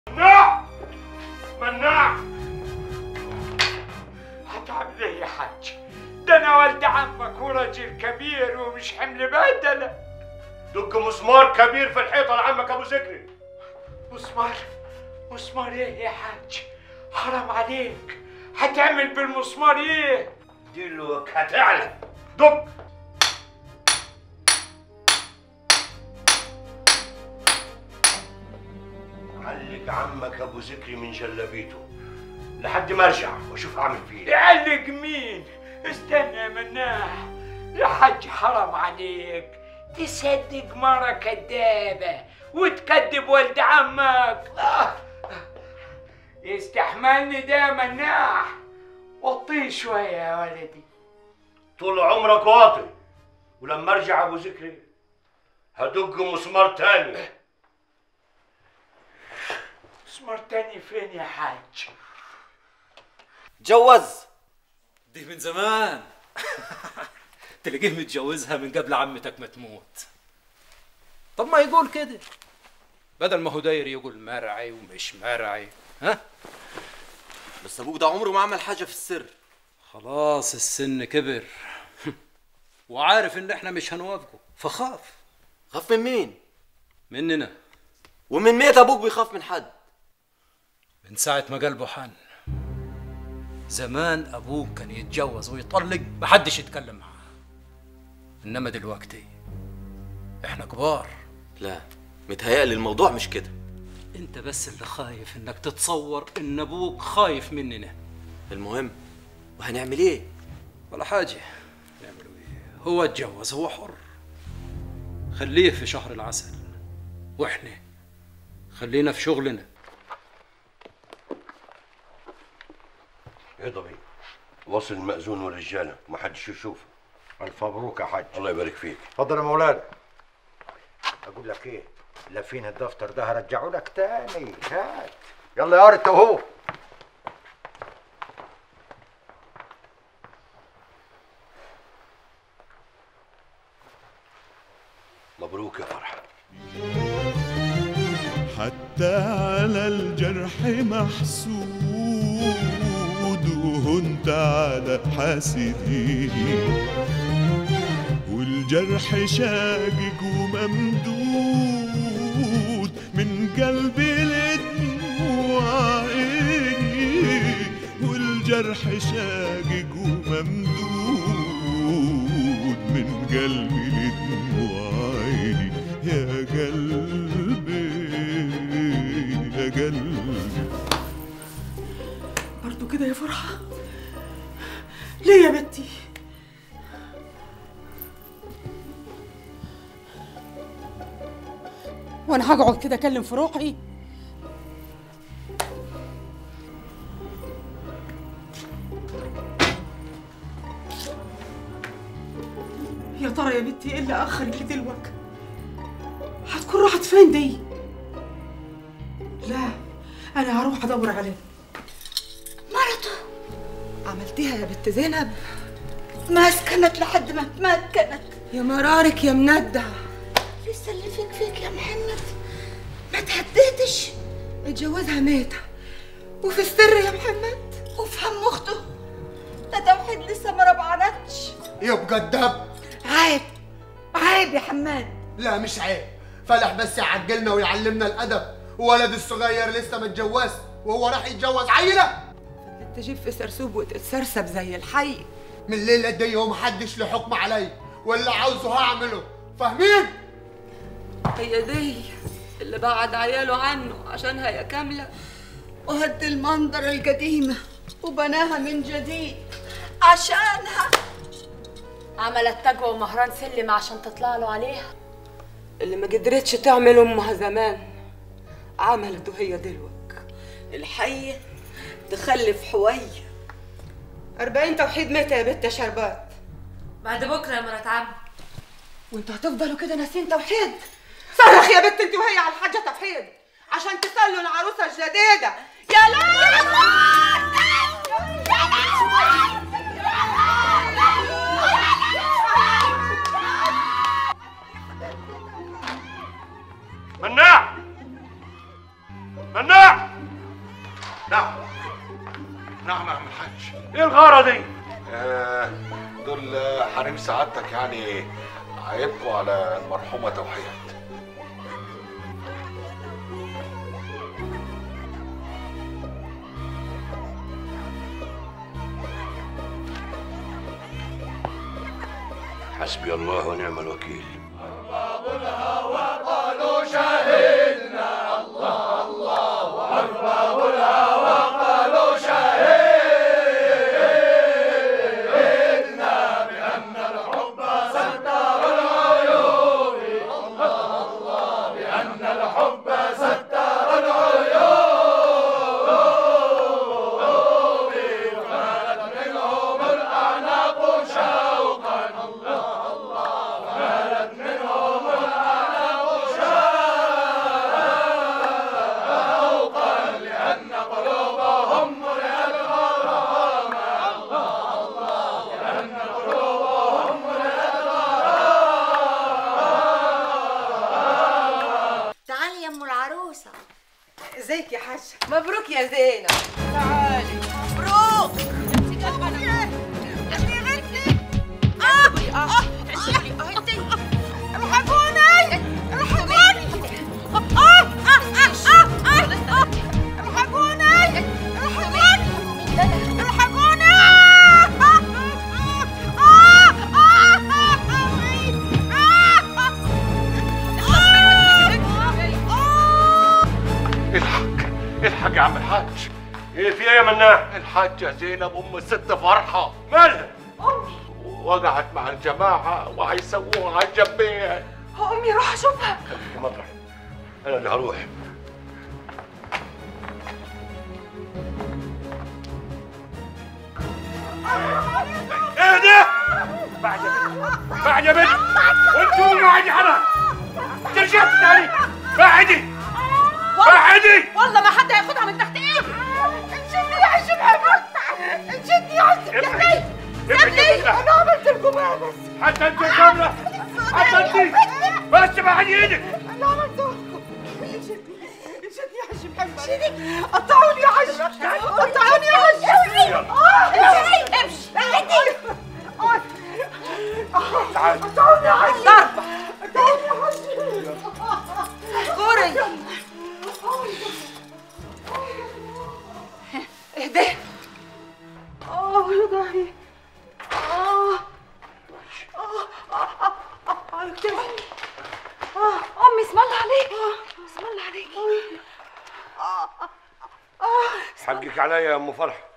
مناع مناع هتعمل ايه يا حاج ده انا ولد عمك وراجل كبير ومش حمل بدله دق مسمار كبير في الحيطه لعمك ابو ذكري مسمار مسمار ايه يا حاج حرام عليك هتعمل بالمسمار ايه دلوك هتعلى دق علق عمك ابو ذكري من جلابيته لحد ما ارجع واشوف اعمل فيه إيه. يعلق مين استنى يا مناح يا حاج حرام عليك تصدق مرة كدابة وتكذب ولد عمك آه. يستحملني ده يا مناح وطيه شوية يا ولدي طول عمرك واطي ولما ارجع ابو ذكري هدق مسمار تاني مسمار تاني فين يا حاج جوز دي من زمان تلاقيه متجوزها من قبل عمتك ما تموت طب ما يقول كده بدل ما هو داير يقول مرعي ومش مرعي ها بس ابوك ده عمره ما عمل حاجه في السر خلاص السن كبر وعارف ان احنا مش هنوافقه فخاف خاف من مين مننا ومن ميت ابوك بيخاف من حد من ساعة ما قلبه حن زمان أبوك كان يتجوز ويطلق محدش يتكلم معاه إنما دلوقتي إحنا كبار لا متهيألي الموضوع مش كده أنت بس اللي خايف إنك تتصور إن أبوك خايف مننا المهم وهنعمل ايه ولا حاجة نعملوا إيه هو اتجوز هو حر خليه في شهر العسل وإحنا خلينا في شغلنا ايه طبيعي وصل المأذون والرجاله ما حدش يشوفه الف مبروك يا حاج الله يبارك فيك اتفضل يا مولانا اقول لك ايه لا فين الدفتر ده هرجعه لك تاني هات يلا يا انت وهو مبروك يا فرحه حتى على الجرح محسود وهنت على حاسدين والجرح شاقق وممدود من قلبي لدموع عيني والجرح شاقق وممدود من قلبي لدموع عيني يا قلبي يا قلبي برضو كده يا فرحة ليه يا بنتي وانا هقعد كده اكلم في روحي يا ترى يا بنتي ايه اللي اخرك دلوك هتكون راحت فين دي لا انا هروح ادور عليه مرته عملتيها يا بنت زينب ما سكنت لحد ما تمكنت يا مرارك يا مندع لسه اللي فيك فيك يا محمد ما تهديتش اتجوزها ميتة وفي السر يا محمد وفهم اخته ده توحيد لسه ما ربعنتش يبقى الدب عيب عيب يا حماد لا مش عيب فلح بس يعقلنا ويعلمنا الادب وولد الصغير لسه ما اتجوزش وهو راح يتجوز عيله تجيب في سرسوب وتتسرسب زي الحي من الليله دي ومحدش له حكم علي واللي عاوزه هعمله فاهمين هي دي اللي بعد عياله عنه عشانها يا كاملة وهد المنظر القديمة وبناها من جديد عشانها عملت تجوى ومهران سلم عشان تطلع له عليها اللي ما قدرتش تعمل امها زمان عملته هي دلوك الحية تخلف حوية أربعين توحيد متى يا بنت يا شربات بعد بكره يا مرات عم وانتوا هتفضلوا كده ناسين توحيد صرخ يا بنت انت وهي على الحاجة توحيد عشان تسلوا العروسة الجديدة يا مناع مناع نعم نعم يا عم الحاج ايه الغاره دي آه، دول آه، حريم سعادتك يعني هيبقوا على المرحومة توحيد حسبي الله ونعم الوكيل قالوا شهدنا الله الله وأرباب الهوى قالوا شهدنا بأن الحب ستار العيون الله الله بأن الحب ستار العيون فمالت منهم الأعناق شوقا الله الله فمالت منهم الأعناق شوقا لأن قلوبهم ملئت غراما الله الله لأن قلوبهم ملئت غراما تعالي يا ام العروسه ازيك يا حاج مبروك يا زينب تعالي مبروك انت يا بنتي اه اه الحقوني الحقوني الحقوني اه اه اه اه الحقوني الحقوني الحقوني الحق الحق يا عم الحاج ايه في ايه يا مناع الحاجة زينب ام الست فرحة مالها وقعت مع الجماعة وهيسووها على الجنبين امي روح اشوفها خليكي مطرح انا اللي هروح ايه ده؟ بعد يا بنت بعد يا بنت وانتوا اللي قاعد حرام ترجعت تاني بعدي بعدي والله ما حد هياخدها من تحت ايدي انشدني يا حاج محمد انشدني يا حاج سيبني سيبني انا عملت لكم ايه بس حتى انت كاملة حتى انت بس بعد ايدك انا عملت لكم انشدني انشدني يا حاج محمد قطعوني يا حاج قطعوني يا حاج امشي امشي تعال قطعوني يا حاج ضربة قطعوني يا حاج غوري اهدي اه وجعي اه اه اه اه كتفي اه امي اسم الله عليك اسم الله عليك حقك عليا يا ام فرح